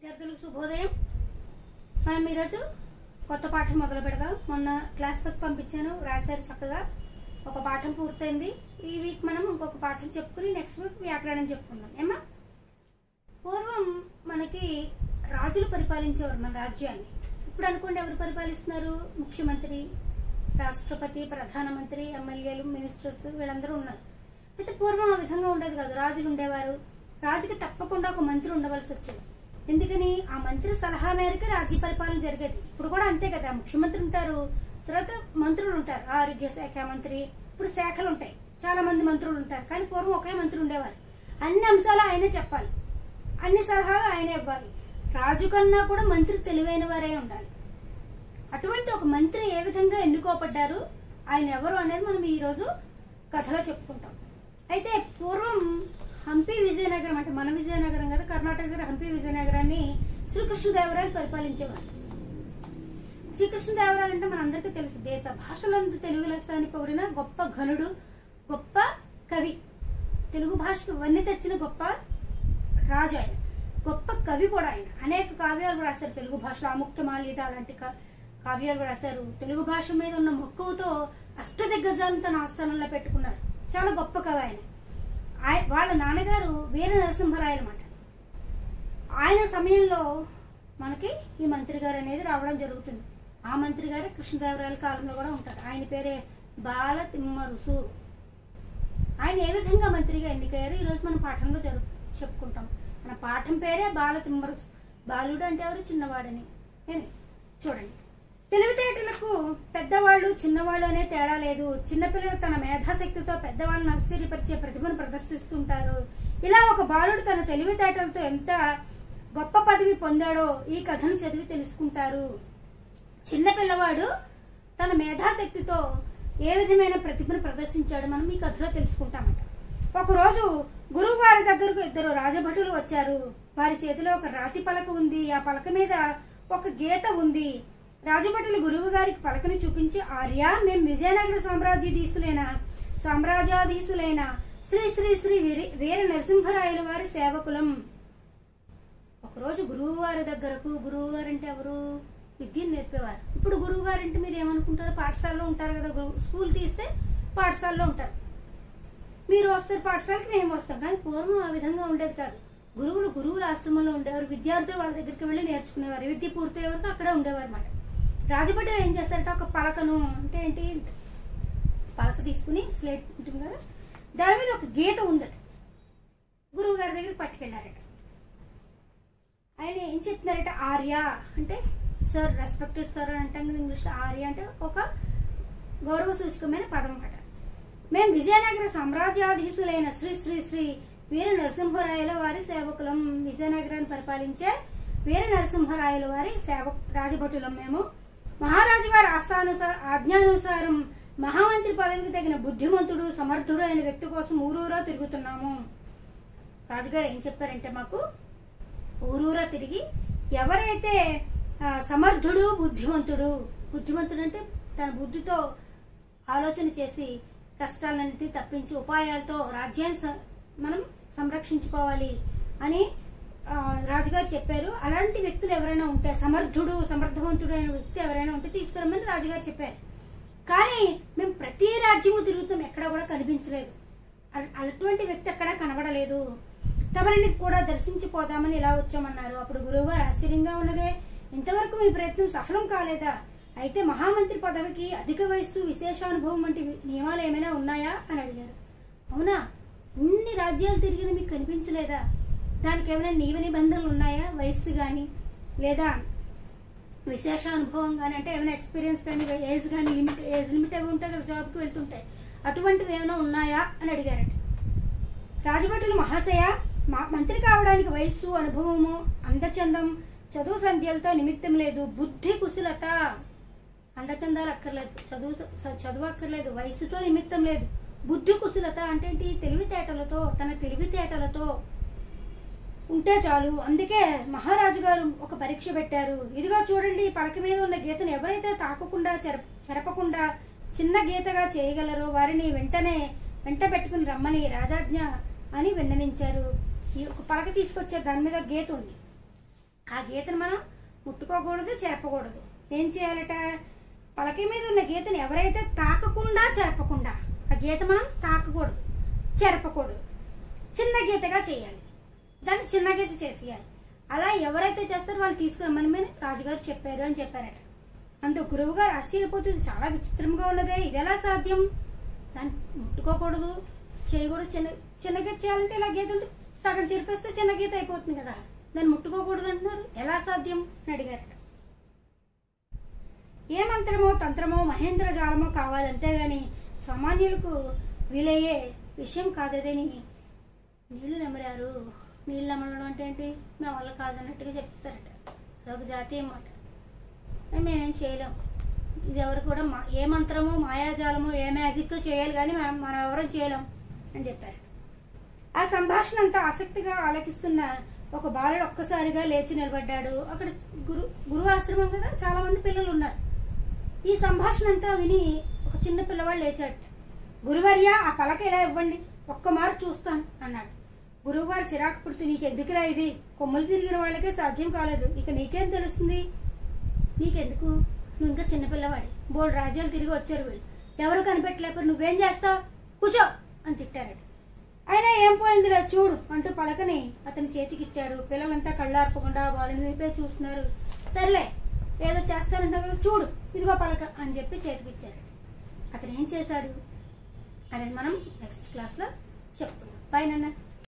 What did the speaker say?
విద్యార్థులకు శుభోదయం మనం ఈరోజు కొత్త పాఠం మొదలు పెడదాం మొన్న క్లాస్ వర్క్ పంపించాను రాశారు చక్కగా ఒక పాఠం పూర్తయింది ఈ వీక్ మనం ఇంకొక పాఠం చెప్పుకుని నెక్స్ట్ వీక్ వ్యాకరణం చెప్పుకుందాం ఏమా పూర్వం మనకి రాజులు పరిపాలించేవారు మన రాజ్యాన్ని ఇప్పుడు అనుకోండి ఎవరు పరిపాలిస్తున్నారు ముఖ్యమంత్రి రాష్ట్రపతి ప్రధానమంత్రి ఎమ్మెల్యేలు మినిస్టర్స్ వీళ్ళందరూ ఉన్నారు అయితే పూర్వం ఆ విధంగా ఉండేది కాదు రాజులు ఉండేవారు రాజుకి తప్పకుండా ఒక మంత్రి ఉండవలసి వచ్చేది ఎందుకని ఆ మంత్రి సలహా మేరకు రాజ్య పరిపాలన జరిగేది ఇప్పుడు కూడా అంతే కదా ముఖ్యమంత్రి ఉంటారు తర్వాత మంత్రులు ఉంటారు ఆరోగ్య శాఖ మంత్రి ఇప్పుడు శాఖలు ఉంటాయి చాలా మంది మంత్రులు ఉంటారు కానీ పూర్వం ఒకే మంత్రి ఉండేవారు అన్ని అంశాలు ఆయనే చెప్పాలి అన్ని సలహాలు ఆయనే ఇవ్వాలి రాజు కన్నా కూడా మంత్రి తెలివైన వారే ఉండాలి అటువంటి ఒక మంత్రి ఏ విధంగా ఎన్నుకోబడ్డారు ఆయన ఎవరు అనేది మనం ఈరోజు కథలో చెప్పుకుంటాం అయితే పూర్వం హంపి విజయనగరం అంటే మన విజయనగరం కదా కర్ణాటక దగ్గర హంపి విజయనగరాన్ని శ్రీకృష్ణదేవరాయలు పరిపాలించేవారు శ్రీకృష్ణదేవరాయలు అంటే మనందరికీ తెలుసు దేశ భాషలందు తెలుగు లెస్స అని పొగిడిన గొప్ప ఘనుడు గొప్ప కవి తెలుగు భాషకు వన్ని తెచ్చిన గొప్ప రాజు ఆయన గొప్ప కవి కూడా ఆయన అనేక కావ్యాలు రాశారు తెలుగు భాషలో ఆముక్త మాల్యద అలాంటి కా- కావ్యాలు రాశారు తెలుగు భాష మీద ఉన్న మక్కువతో అష్టదిగ్గజాలను తన ఆస్థానంలో పెట్టుకున్నారు చాలా గొప్ప కవి ఆయన ఆయ- వాళ్ళ నాన్నగారు వీర నరసింహరాయలు అన్నమాట ఆయన సమయంలో మనకి ఈ మంత్రి గారు అనేది రావడం జరుగుతుంది ఆ మంత్రి గారు కృష్ణదేవరాయల కాలంలో కూడా ఉంటారు ఆయన పేరే బాల తిమ్మరుసు ఆయన ఏ విధంగా మంత్రిగా ఎన్నికయ్యారు ఈరోజు మన పాఠంలో జరు చెప్పుకుంటాం మన పాఠం పేరే బాల తిమ్మరుసు బాలుడు అంటే ఎవరు చిన్నవాడని ఏమి చూడండి తెలివితేటలకు పెద్దవాళ్ళు చిన్నవాళ్ళు అనే తేడా లేదు చిన్నపిల్లలు తన మేధాశక్తితో పెద్దవాళ్ళని ఆశ్చర్యపరిచే ప్రతిభను ప్రదర్శిస్తుంటారు ఇలా ఒక బాలుడు తన తెలివితేటలతో ఎంత గొప్ప పదవి పొందాడో ఈ కథను చదివి తెలుసుకుంటారు చిన్న పిల్లవాడు తన మేధాశక్తితో ఏ విధమైన ప్రతిభను ప్రదర్శించాడో మనం ఈ కథలో తెలుసుకుంటామట ఒకరోజు గురువు గారి దగ్గరకు ఇద్దరు రాజభటులు వచ్చారు వారి చేతిలో ఒక రాతి పలక ఉంది ఆ పలక మీద ఒక గీత ఉంది రాజభటులు గురువు గారికి పలకను చూపించి ఆర్య మేం విజయనగర సామ్రాజ్యాధీశులైన సామ్రాజ్యాధీశులైన శ్రీ శ్రీ శ్రీ వీరి వీర నరసింహరాయల వారి సేవకులం ఒకరోజు గురువు గారి దగ్గరకు గురువు గారు అంటే ఎవరు విద్యను నేర్పేవారు ఇప్పుడు గురువు గారు అంటే మీరు ఏమనుకుంటారు పాఠశాలలో ఉంటారు కదా గురువు స్కూల్ తీస్తే పాఠశాలలో ఉంటారు మీరు వస్తారు పాఠశాలకి మేము వస్తాం కానీ పూర్వం ఆ విధంగా ఉండేది కాదు గురువులు గురువుల ఆశ్రమంలో ఉండేవారు విద్యార్థులు వాళ్ళ దగ్గరికి వెళ్ళి నేర్చుకునేవారు విద్య పూర్తయ్యే వరకు అక్కడే ఉండేవారు అన్నమాట రాజభటులు ఏం చేస్తారంటే ఒక పలకను అంటే ఏంటి పలక తీసుకుని స్లేట్ ఉంటుంది కదా దాని మీద ఒక గీత ఉందట గురువు గారి దగ్గరికి పట్టుకెళ్ళారట ఆయన ఏం చెప్తున్నారట ఆర్య అంటే సార్ రెస్పెక్టెడ్ సార్ అని అంటాం కదా ఇంగ్లీష్లో ఆర్య అంటే ఒక గౌరవ సూచకమైన పదం అన్నమాట మేము విజయనగర సామ్రాజ్యాధీశులైన శ్రీ శ్రీ శ్రీ వీర నరసింహరాయల వారి సేవకులం విజయనగరాన్ని పరిపాలించే వీర నరసింహరాయల వారి సేవ రాజభటులం మేము మహారాజు గారి ఆస్థానుసార ఆజ్ఞానుసారం మహామంత్రి పదవికి తగిన బుద్ధిమంతుడు సమర్థుడు అయిన వ్యక్తి కోసం ఊరూరో తిరుగుతున్నాము రాజుగారు ఏం చెప్పారంటే మాకు ఊరూరా తిరిగి ఎవరైతే ఆ, సమర్థుడు బుద్ధిమంతుడు బుద్ధిమంతుడు అంటే తన బుద్ధితో ఆలోచన చేసి కష్టాలన్నింటినీ తప్పించి ఉపాయాలతో రాజ్యాన్ని స- మనం సంరక్షించుకోవాలి అని ఆ, రాజుగారు చెప్పారు అలాంటి వ్యక్తులు ఎవరైనా ఉంటే సమర్థుడు సమర్థవంతుడు అయిన వ్యక్తి ఎవరైనా ఉంటే తీసుకురమ్మని రాజుగారు చెప్పారు కానీ మేము ప్రతి రాజ్యము తిరుగుతాం ఎక్కడా కూడా కనిపించలేదు అ- అటువంటి వ్యక్తి ఎక్కడా కనబడలేదు తమరిని కూడా దర్శించిపోదామని ఇలా వచ్చామన్నారు అప్పుడు గురువుగారు ఆశ్చర్యంగా ఉన్నదే ఇంతవరకు మీ ప్రయత్నం సఫలం కాలేదా అయితే మహామంత్రి పదవికి అధిక వయస్సు విశేషానుభవం వంటి వి- నియమాలు ఏమైనా ఉన్నాయా అని అడిగారు అవునా ఇన్ని రాజ్యాలు తిరిగిన మీకు కనిపించలేదా దానికి ఏమైనా నియమ నిబంధనలు ఉన్నాయా వయస్సు కానీ లేదా విశేష అనుభవం కానీ అంటే ఏమైనా ఎక్స్పీరియన్స్ కానీ ఏజ్ కానీ లిమిట్ ఏజ్ లిమిట్ అవి ఉంటాయి కదా జాబ్కి వెళ్తుంటాయి అటువంటివి ఏమైనా ఉన్నాయా అని అడిగారట రాజభటులు మహాశయ మా- మంత్రి కావడానికి వయస్సు అనుభవము అందచందం చదువు సంధ్యలతో నిమిత్తం లేదు బుద్ధి కుశలత అందచందాలు అక్కర్లేదు చదువు స- చదువు అక్కర్లేదు వయస్సుతో నిమిత్తం లేదు బుద్ధి కుశలత అంటే ఏంటి తెలివితేటలతో తన తెలివితేటలతో ఉంటే చాలు అందుకే మహారాజు గారు ఒక పరీక్ష పెట్టారు ఇదిగో చూడండి ఈ పలక మీద ఉన్న గీతను ఎవరైతే తాకకుండా చెర చెరపకుండా చిన్న గీతగా చేయగలరో వారిని వెంటనే వెంట పెట్టుకుని రమ్మని రాజాజ్ఞ అని విన్నవించారు ఈ ఒక పలక తీసుకొచ్చారు దాని మీద గీత ఉంది ఆ గీతను మనం ముట్టుకోకూడదు చెరపకూడదు ఏం చేయాలట పలక మీద ఉన్న గీతను ఎవరైతే తాకకుండా చెరపకుండా ఆ గీత మనం తాకకూడదు చెరపకూడదు చిన్న గీతగా చేయాలి దాన్ని చిన్న గీత చేసేయాలి అలా ఎవరైతే చేస్తారో వాళ్ళు తీసుకురమ్మని రాజుగారు చెప్పారు అని చెప్పారట అందుకు గురువు గారు ఆశ్చర్యపోతుంది చాలా విచిత్రంగా ఉన్నదే ఇది ఎలా సాధ్యం దాన్ని ముట్టుకోకూడదు చేయకూడదు చిన్న చిన్న గీత చేయాలంటే ఇలా గీత ఉంటే సగం చిరిపేస్తే చిన్న గీత అయిపోతుంది కదా దాన్ని ముట్టుకోకూడదు అంటున్నారు ఎలా సాధ్యం అని అడిగారట ఏ మంత్రమో తంత్రమో మహేంద్ర జాలమో కావాలి అంతేగాని సామాన్యులకు వీలయ్యే విషయం కాదదని నీళ్లు నమ్మరారు నీళ్ళు నమ్మడం అంటే ఏంటి నా వల్ల కాదన్నట్టుగా చెప్పేస్తారట అదొక జాతీయ మాట అని మేమేం చేయలేం ఇది ఎవరు కూడా మా ఏ మంత్రమో మాయాజాలమో ఏ మ్యాజిక్ చేయాలి కానీ మనం మనం ఎవరం చేయలేం అని చెప్పారు ఆ సంభాషణ అంతా ఆసక్తిగా ఆలకిస్తున్న ఒక బాలుడు ఒక్కసారిగా లేచి నిలబడ్డాడు అక్కడ గురు గురువు ఆశ్రమం కదా చాలా మంది పిల్లలు ఉన్నారు ఈ సంభాషణ అంతా విని ఒక చిన్న పిల్లవాడు లేచాడు గురువర్య ఆ పలక ఇలా ఇవ్వండి ఒక్క మారు చూస్తాను అన్నాడు గురువు గారు చిరాకు పుడుతూ నీకు ఎందుకురా ఇది కొమ్మలు తిరిగిన వాళ్ళకే సాధ్యం కాలేదు ఇక నీకేం తెలుస్తుంది నీకెందుకు నువ్వు ఇంకా చిన్నపిల్లవాడి బోర్డు రాజ్యాలు తిరిగి వచ్చారు వీళ్ళు ఎవరు కనిపెట్టలేకపోతే నువ్వేం చేస్తావు కూర్చో అని తిట్టారట అయినా ఏం పోయిందిరా చూడు అంటూ పలకని అతని చేతికి ఇచ్చాడు పిల్లలంతా కళ్ళార్పకుండా వాళ్ళని వైపే చూస్తున్నారు సర్లే ఏదో చేస్తానంటావు కదా చూడు ఇదిగో పలక అని చెప్పి చేతికి ఇచ్చాడు అతను ఏం చేశాడు అనేది మనం నెక్స్ట్ క్లాస్లో చెప్పుకుందాం పైన